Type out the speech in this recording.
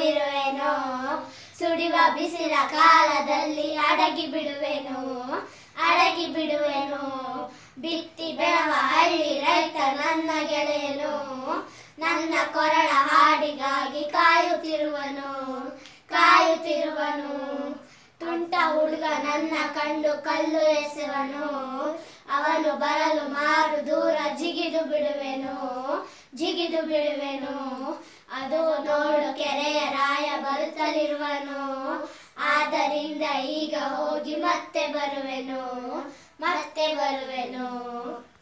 ಕಾದಿರುವೆನು ಸುಡಿವ ಬಿಸಿಲ ಕಾಲದಲ್ಲಿ ಅಡಗಿ ಬಿಡುವೆನು ಅಡಗಿ ಬಿಡುವೆನು ಬಿತ್ತಿ ಬೆಳವ ಹಳ್ಳಿ ರೈತ ನನ್ನ ಗೆಳೆಯನು ನನ್ನ ಕೊರಳ ಹಾಡಿಗಾಗಿ ಕಾಯುತ್ತಿರುವನು ಕಾಯುತ್ತಿರುವನು ತುಂಟ ಹುಡುಗ ನನ್ನ ಕಂಡು ಕಲ್ಲು ಎಸೆವನು ಅವನು ಬರಲು ಮಾರು ದೂರ ಜಿಗಿದು ಬಿಡುವೆನು ಜಿಗಿದು ಬಿಡುವೆನು ಅದು ನೋಡು ಕೆರೆಯ ರಾಯ ಬರುತ್ತಲಿರುವನು ಆದ್ದರಿಂದ ಈಗ ಹೋಗಿ ಮತ್ತೆ ಬರುವೆನು ಮತ್ತೆ ಬರುವೆನು